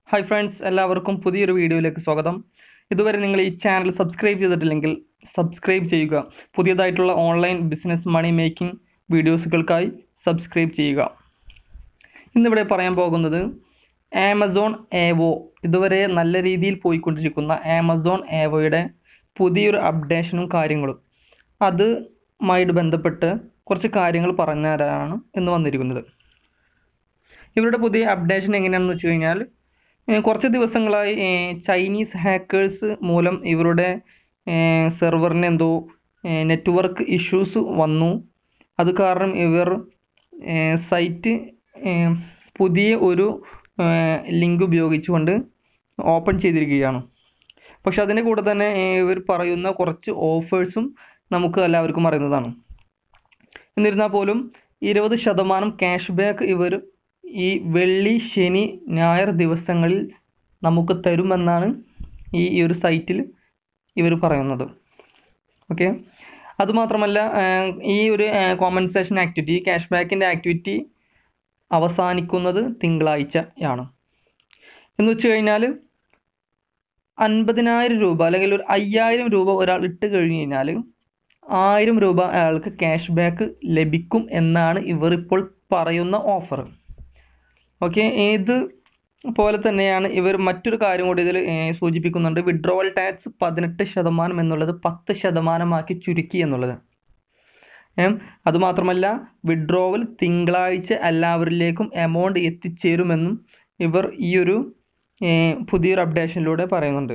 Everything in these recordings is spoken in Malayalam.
ഹായ് ഫ്രണ്ട്സ് എല്ലാവർക്കും പുതിയൊരു വീഡിയോയിലേക്ക് സ്വാഗതം ഇതുവരെ നിങ്ങൾ ഈ ചാനൽ സബ്സ്ക്രൈബ് ചെയ്തിട്ടില്ലെങ്കിൽ സബ്സ്ക്രൈബ് ചെയ്യുക പുതിയതായിട്ടുള്ള ഓൺലൈൻ ബിസിനസ് മണി മേക്കിംഗ് വീഡിയോസുകൾക്കായി സബ്സ്ക്രൈബ് ചെയ്യുക ഇന്നിവിടെ പറയാൻ പോകുന്നത് ആമസോൺ ഏവോ ഇതുവരെ നല്ല രീതിയിൽ പോയിക്കൊണ്ടിരിക്കുന്ന ആമസോൺ ഏവോയുടെ പുതിയൊരു അപ്ഡേഷനും കാര്യങ്ങളും അതുമായിട്ട് ബന്ധപ്പെട്ട് കുറച്ച് കാര്യങ്ങൾ പറഞ്ഞു തരാനാണ് ഇന്ന് വന്നിരിക്കുന്നത് ഇവരുടെ പുതിയ അപ്ഡേഷൻ എങ്ങനെയാണെന്ന് വെച്ച് കഴിഞ്ഞാൽ ഏഹ് കുറച്ച് ദിവസങ്ങളായി ഏഹ് ചൈനീസ് ഹാക്കേഴ്സ് മൂലം ഇവരുടെ സെർവറിന് എന്തോ നെറ്റ്വർക്ക് ഇഷ്യൂസ് വന്നു അത് കാരണം ഇവർ സൈറ്റ് പുതിയ ഒരു ലിങ്ക് ഉപയോഗിച്ചുകൊണ്ട് ഓപ്പൺ ചെയ്തിരിക്കുകയാണ് പക്ഷെ അതിൻ്റെ കൂടെ തന്നെ ഏഹ് ഇവർ പറയുന്ന കുറച്ച് ഓഫേഴ്സും നമുക്ക് എല്ലാവർക്കും അറിയുന്നതാണ് എന്നിരുന്നാൽ പോലും ഇരുപത് ശതമാനം ക്യാഷ് ബാക്ക് ഇവർ ഈ വെള്ളി ശനി ഞായർ ദിവസങ്ങളിൽ നമുക്ക് തരുമെന്നാണ് ഈ ഈ ഒരു സൈറ്റിൽ ഇവർ പറയുന്നത് ഓക്കെ അതുമാത്രമല്ല ആഹ് ഈ ഒരു കോമ്പൻസേഷൻ ആക്ടിവിറ്റി ക്യാഷ് ബാക്കിൻ്റെ ആക്ടിവിറ്റി അവസാനിക്കുന്നത് തിങ്കളാഴ്ചയാണ് എന്ന് വെച്ച് കഴിഞ്ഞാൽ അൻപതിനായിരം രൂപ അല്ലെങ്കിൽ ഒരു അയ്യായിരം രൂപ ഒരാൾ ഇട്ട് കഴിഞ്ഞ് കഴിഞ്ഞാൽ ആയിരം രൂപ അയാൾക്ക് ക്യാഷ് ബാക്ക് ലഭിക്കും എന്നാണ് ഇവർ ഇപ്പോൾ പറയുന്ന ഓഫർ ഓക്കെ ഇത് പോലെ തന്നെയാണ് ഇവർ മറ്റൊരു കാര്യം കൂടി ഇതിൽ സൂചിപ്പിക്കുന്നുണ്ട് വിഡ്രോവൽ ടാക്സ് പതിനെട്ട് ശതമാനം എന്നുള്ളത് പത്ത് ശതമാനമാക്കി ചുരുക്കി എന്നുള്ളത് അതുമാത്രമല്ല വിഡ്രോവൽ തിങ്കളാഴ്ച എല്ലാവരിലേക്കും എമൗണ്ട് എത്തിച്ചേരുമെന്നും ഇവർ ഈ ഒരു പുതിയൊരു അപ്ഡേഷനിലൂടെ പറയുന്നുണ്ട്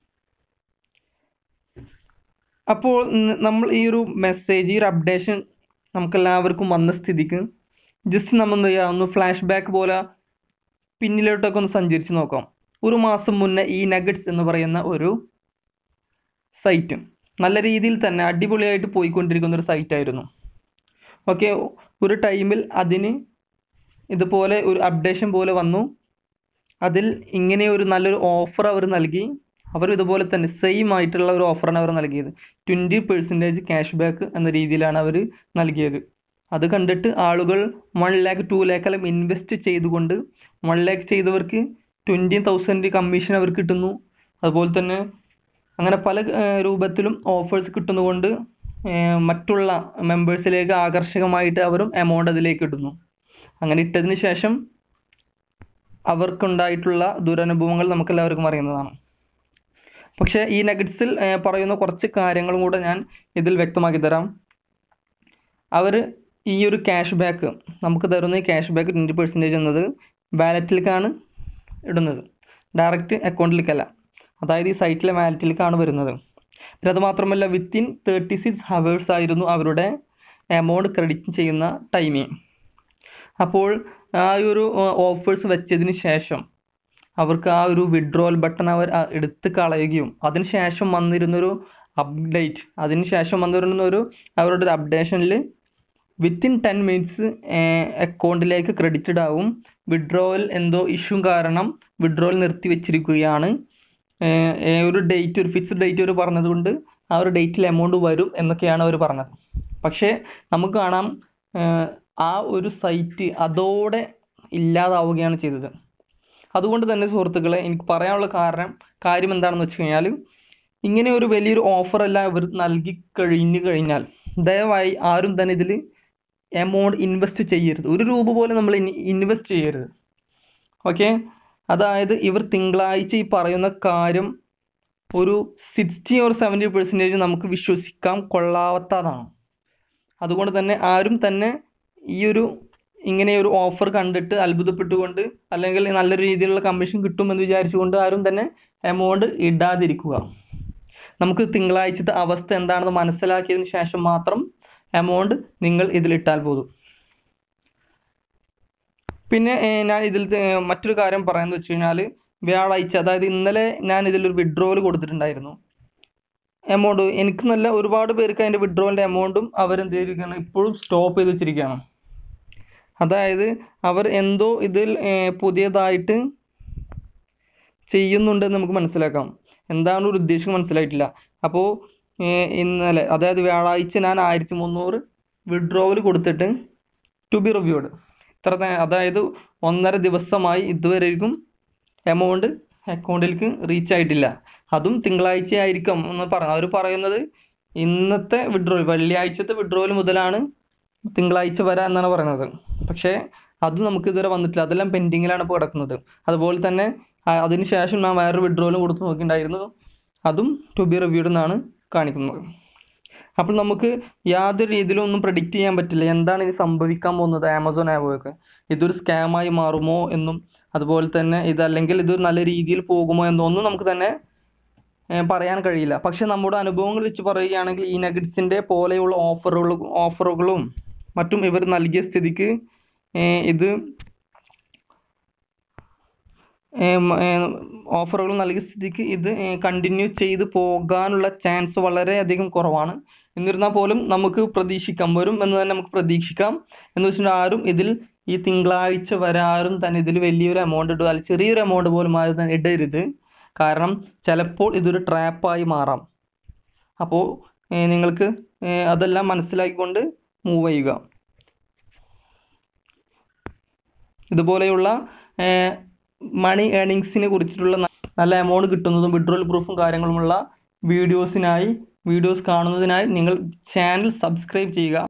അപ്പോൾ നമ്മൾ ഈ ഒരു മെസ്സേജ് ഈ ഒരു അപ്ഡേഷൻ നമുക്കെല്ലാവർക്കും വന്ന സ്ഥിതിക്ക് ജസ്റ്റ് നമ്മൾ എന്ത് ചെയ്യുക ഒന്ന് ഫ്ലാഷ് ബാക്ക് പോലെ പിന്നിലോട്ടൊക്കെ ഒന്ന് സഞ്ചരിച്ച് നോക്കാം ഒരു മാസം മുന്നേ ഈ നഗറ്റ്സ് എന്ന് പറയുന്ന ഒരു സൈറ്റ് നല്ല രീതിയിൽ തന്നെ അടിപൊളിയായിട്ട് പോയിക്കൊണ്ടിരിക്കുന്ന ഒരു സൈറ്റായിരുന്നു ഓക്കെ ഒരു ടൈമിൽ അതിന് ഇതുപോലെ ഒരു അപ്ഡേഷൻ പോലെ വന്നു അതിൽ ഇങ്ങനെ ഒരു നല്ലൊരു ഓഫർ അവർ നൽകി അവർ ഇതുപോലെ തന്നെ സെയിം ആയിട്ടുള്ള ഒരു ഓഫറാണ് അവർ നൽകിയത് ട്വൻറ്റി പെർസെൻറ്റേജ് ക്യാഷ് ബാക്ക് എന്ന രീതിയിലാണ് അവർ നൽകിയത് അത് കണ്ടിട്ട് ആളുകൾ വൺ ലാക്ക് ടു ലാക്കെല്ലാം ഇൻവെസ്റ്റ് ചെയ്തുകൊണ്ട് വൺ ലാക്ക് ചെയ്തവർക്ക് ട്വൻറ്റി തൗസൻഡ് കമ്മീഷൻ അവർക്ക് കിട്ടുന്നു അതുപോലെ തന്നെ അങ്ങനെ പല രൂപത്തിലും ഓഫേഴ്സ് കിട്ടുന്നതുകൊണ്ട് മറ്റുള്ള മെമ്പേഴ്സിലേക്ക് ആകർഷകമായിട്ട് അവരും എമൗണ്ട് അതിലേക്ക് ഇടുന്നു അങ്ങനെ ഇട്ടതിന് ശേഷം അവർക്കുണ്ടായിട്ടുള്ള ദുരനുഭവങ്ങൾ നമുക്കെല്ലാവർക്കും അറിയുന്നതാണ് പക്ഷേ ഈ നെഗറ്റ്സിൽ പറയുന്ന കുറച്ച് കാര്യങ്ങളും കൂടെ ഞാൻ ഇതിൽ വ്യക്തമാക്കി തരാം അവർ ഈ ഒരു ക്യാഷ് ബാക്ക് നമുക്ക് തരുന്ന ഈ ക്യാഷ് ബാക്ക് ട്വൻറ്റി പെർസെൻറ്റേജ് എന്നത് വാലറ്റിലേക്കാണ് ഇടുന്നത് ഡയറക്റ്റ് അക്കൗണ്ടിലേക്കല്ല അതായത് ഈ സൈറ്റിലെ വാലറ്റിലേക്കാണ് വരുന്നത് പിന്നെ അതുമാത്രമല്ല വിത്തിൻ തേർട്ടി സിക്സ് ഹവേഴ്സ് ആയിരുന്നു അവരുടെ എമൗണ്ട് ക്രെഡിറ്റ് ചെയ്യുന്ന ടൈമിങ് അപ്പോൾ ആ ഒരു ഓഫേഴ്സ് വെച്ചതിന് ശേഷം അവർക്ക് ആ ഒരു വിഡ്രോവൽ ബട്ടൺ അവർ എടുത്ത് കളയുകയും അതിന് ശേഷം വന്നിരുന്നൊരു അപ്ഡേറ്റ് അതിന് ശേഷം വന്നിരുന്ന ഒരു അവരുടെ ഒരു അപ്ഡേഷനിൽ വിത്തിൻ ടെൻ മിനിറ്റ്സ് അക്കൗണ്ടിലേക്ക് ക്രെഡിറ്റഡ് ആവും വിഡ്രോവൽ എന്തോ ഇഷ്യൂ കാരണം വിഡ്രോവൽ നിർത്തി വെച്ചിരിക്കുകയാണ് ഒരു ഡേറ്റ് ഒരു ഫിക്സ്ഡ് ഡേറ്റ് അവർ പറഞ്ഞതുകൊണ്ട് ആ ഒരു ഡേറ്റിൽ എമൗണ്ട് വരും എന്നൊക്കെയാണ് അവർ പറഞ്ഞത് പക്ഷേ നമുക്ക് കാണാം ആ ഒരു സൈറ്റ് അതോടെ ഇല്ലാതാവുകയാണ് ചെയ്തത് അതുകൊണ്ട് തന്നെ സുഹൃത്തുക്കളെ എനിക്ക് പറയാനുള്ള കാരണം കാര്യം എന്താണെന്ന് വെച്ച് കഴിഞ്ഞാൽ ഇങ്ങനെ ഒരു വലിയൊരു ഓഫറല്ല ഇവർ നൽകി കഴിഞ്ഞു കഴിഞ്ഞാൽ ദയവായി ആരും തന്നെ ഇതിൽ എമൗണ്ട് ഇൻവെസ്റ്റ് ചെയ്യരുത് ഒരു രൂപ പോലും നമ്മൾ ഇൻവെസ്റ്റ് ചെയ്യരുത് ഓക്കെ അതായത് ഇവർ തിങ്കളാഴ്ച ഈ പറയുന്ന കാര്യം ഒരു സിക്സ്റ്റി ഓർ സെവൻറ്റി പെർസെൻറ്റേജ് നമുക്ക് വിശ്വസിക്കാൻ കൊള്ളാവാത്തതാണ് അതുകൊണ്ട് തന്നെ ആരും തന്നെ ഈ ഒരു ഇങ്ങനെ ഒരു ഓഫർ കണ്ടിട്ട് അത്ഭുതപ്പെട്ടുകൊണ്ട് അല്ലെങ്കിൽ നല്ലൊരു രീതിയിലുള്ള കമ്മീഷൻ കിട്ടുമെന്ന് വിചാരിച്ചുകൊണ്ട് ആരും തന്നെ എമൗണ്ട് ഇടാതിരിക്കുക നമുക്ക് തിങ്കളാഴ്ചത്തെ അവസ്ഥ എന്താണെന്ന് മനസ്സിലാക്കിയതിന് ശേഷം മാത്രം എമൗണ്ട് നിങ്ങൾ ഇതിലിട്ടാൽ പോതും പിന്നെ ഞാൻ ഇതിൽ മറ്റൊരു കാര്യം പറയാമെന്ന് വെച്ച് കഴിഞ്ഞാൽ വ്യാഴാഴ്ച അതായത് ഇന്നലെ ഞാൻ ഇതിലൊരു വിഡ്രോവൽ കൊടുത്തിട്ടുണ്ടായിരുന്നു എമൗണ്ട് എനിക്ക് നല്ല ഒരുപാട് പേർക്ക് അതിൻ്റെ വിഡ്രോവലിൻ്റെ എമൗണ്ടും അവരെന്ത് ചെയ്തിരിക്കുകയാണ് ഇപ്പോഴും സ്റ്റോപ്പ് ചെയ്ത് വെച്ചിരിക്കുകയാണ് അതായത് അവർ എന്തോ ഇതിൽ പുതിയതായിട്ട് ചെയ്യുന്നുണ്ടെന്ന് നമുക്ക് മനസ്സിലാക്കാം എന്താണ് ഒരു ഉദ്ദേശം മനസ്സിലായിട്ടില്ല അപ്പോൾ ഇന്നലെ അതായത് വ്യാഴാഴ്ച ഞാൻ ആയിരത്തി മുന്നൂറ് വിഡ്രോവൽ കൊടുത്തിട്ട് ടു ബി റിവ്യൂഡ് ഇത്ര അതായത് ഒന്നര ദിവസമായി ഇതുവരെയും എമൗണ്ട് അക്കൗണ്ടിലേക്ക് റീച്ച് ആയിട്ടില്ല അതും തിങ്കളാഴ്ച ആയിരിക്കും എന്ന് പറഞ്ഞു അവർ പറയുന്നത് ഇന്നത്തെ വിഡ്രോവൽ വെള്ളിയാഴ്ചത്തെ വിഡ്രോവൽ മുതലാണ് തിങ്കളാഴ്ച വരാം എന്നാണ് പറയുന്നത് പക്ഷേ അതും നമുക്ക് ഇതുവരെ വന്നിട്ടില്ല അതെല്ലാം പെൻഡിങ്ങിലാണ് ഇപ്പോൾ കിടക്കുന്നത് അതുപോലെ തന്നെ ആ- അതിന് ശേഷം ഞാൻ വേറൊരു വിഡ്രോവലും കൊടുത്ത് നോക്കിയിട്ടുണ്ടായിരുന്നു അതും ടു ബി റിവ്യൂഡ് എന്നാണ് കാണിക്കുന്നത് അപ്പോൾ നമുക്ക് യാതൊരു രീതിയിലും ഒന്നും പ്രഡിക്റ്റ് ചെയ്യാൻ പറ്റില്ല എന്താണ് ഇനി സംഭവിക്കാൻ പോകുന്നത് ആമസോൺ ആപ്പൊക്കെ ഇതൊരു സ്കാമായി മാറുമോ എന്നും അതുപോലെ തന്നെ ഇതല്ലെങ്കിൽ ഇത് നല്ല രീതിയിൽ പോകുമോ എന്നൊന്നും നമുക്ക് തന്നെ ഏഹ് പറയാൻ കഴിയില്ല പക്ഷെ നമ്മുടെ അനുഭവങ്ങൾ വെച്ച് പറയുകയാണെങ്കിൽ ഈ നഗറ്റ്സിൻ്റെ പോലെയുള്ള ഓഫറുകൾ ഓഫറുകളും മറ്റും ഇവർ നൽകിയ സ്ഥിതിക്ക് ഏഹ് ഇത് ഓഫറുകൾ നൽകിയ സ്ഥിതിക്ക് ഇത് കണ്ടിന്യൂ ചെയ്ത് പോകാനുള്ള ചാൻസ് വളരെയധികം കുറവാണ് എന്നിരുന്നാൽ പോലും നമുക്ക് പ്രതീക്ഷിക്കാം വരും എന്ന് തന്നെ നമുക്ക് പ്രതീക്ഷിക്കാം എന്ന് വെച്ചിട്ടുണ്ടെങ്കിൽ ആരും ഇതിൽ ഈ തിങ്കളാഴ്ച വരെ ആരും തന്നെ ഇതിൽ വലിയൊരു എമൗണ്ട് ഇടുക അല്ലെങ്കിൽ ചെറിയൊരു എമൗണ്ട് പോലും ആരും തന്നെ ഇടരുത് കാരണം ചിലപ്പോൾ ഇതൊരു ട്രാപ്പായി മാറാം അപ്പോൾ ഏഹ് നിങ്ങൾക്ക് ഏഹ് അതെല്ലാം മനസ്സിലാക്കിക്കൊണ്ട് മൂവ് ചെയ്യുക ഇതുപോലെയുള്ള മണി ഏണിങ്സിനെ കുറിച്ചിട്ടുള്ള ന- നല്ല എമൗണ്ട് കിട്ടുന്നതും വിഡ്രോവൽ പ്രൂഫും കാര്യങ്ങളുമുള്ള വീഡിയോസിനായി വീഡിയോസ് കാണുന്നതിനായി നിങ്ങൾ ചാനൽ സബ്സ്ക്രൈബ് ചെയ്യുക